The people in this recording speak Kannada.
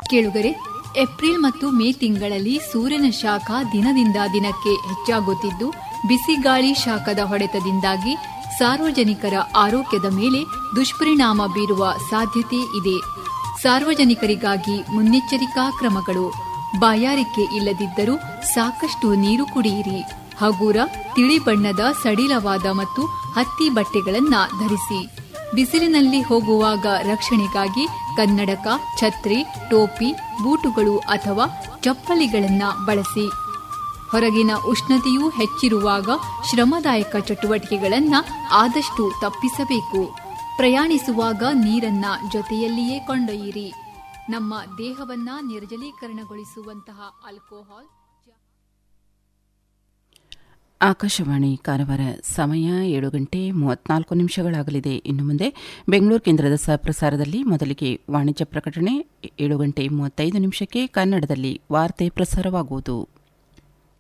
ಕೇಳುಗರೆ ಏಪ್ರಿಲ್ ಮತ್ತು ಮೇ ತಿಂಗಳಲ್ಲಿ ಸೂರ್ಯನ ಶಾಖ ದಿನದಿಂದ ದಿನಕ್ಕೆ ಹೆಚ್ಚಾಗುತ್ತಿದ್ದು ಬಿಸಿಗಾಳಿ ಶಾಖದ ಹೊಡೆತದಿಂದಾಗಿ ಸಾರ್ವಜನಿಕರ ಆರೋಗ್ಯದ ಮೇಲೆ ದುಷ್ಪರಿಣಾಮ ಬೀರುವ ಸಾಧ್ಯತೆ ಇದೆ ಸಾರ್ವಜನಿಕರಿಗಾಗಿ ಮುನ್ನೆಚ್ಚರಿಕಾ ಕ್ರಮಗಳು ಬಾಯಾರಿಕೆ ಇಲ್ಲದಿದ್ದರೂ ಸಾಕಷ್ಟು ನೀರು ಕುಡಿಯಿರಿ ಹಗೂರ ತಿಳಿ ಬಣ್ಣದ ಸಡಿಲವಾದ ಮತ್ತು ಹತ್ತಿ ಬಟ್ಟೆಗಳನ್ನ ಧರಿಸಿ ಬಿಸಿಲಿನಲ್ಲಿ ಹೋಗುವಾಗ ರಕ್ಷಣೆಗಾಗಿ ಕನ್ನಡಕ ಛತ್ರಿ ಟೋಪಿ ಬೂಟುಗಳು ಅಥವಾ ಚಪ್ಪಲಿಗಳನ್ನ ಬಳಸಿ ಹೊರಗಿನ ಉಷ್ಣತೆಯೂ ಹೆಚ್ಚಿರುವಾಗ ಶ್ರಮದಾಯಕ ಚಟುವಟಿಕೆಗಳನ್ನ ಆದಷ್ಟು ತಪ್ಪಿಸಬೇಕು ಪ್ರಯಾಣಿಸುವಾಗ ನೀರನ್ನ ಜೊತೆಯಲ್ಲಿಯೇ ಕೊಂಡೊಯ್ಯಿರಿ ನಮ್ಮ ದೇಹವನ್ನ ನಿರ್ಜಲೀಕರಣಗೊಳಿಸುವಂತಹ ಆಲ್ಕೋಹಾಲ್ ಆಕಾಶವಾಣಿ ಕಾರವಾರ ಸಮಯ ಏಳು ಗಂಟೆ ಮೂವತ್ನಾಲ್ಕು ನಿಮಿಷಗಳಾಗಲಿದೆ ಇನ್ನು ಮುಂದೆ ಬೆಂಗಳೂರು ಕೇಂದ್ರದ ಸಹಪ್ರಸಾರದಲ್ಲಿ ಮೊದಲಿಗೆ ವಾಣಿಜ್ಯ ಪ್ರಕಟಣೆ ಏಳು ಗಂಟೆ ಮೂವತ್ತೈದು ನಿಮಿಷಕ್ಕೆ ಕನ್ನಡದಲ್ಲಿ ವಾರ್ತೆ ಪ್ರಸಾರವಾಗುವುದು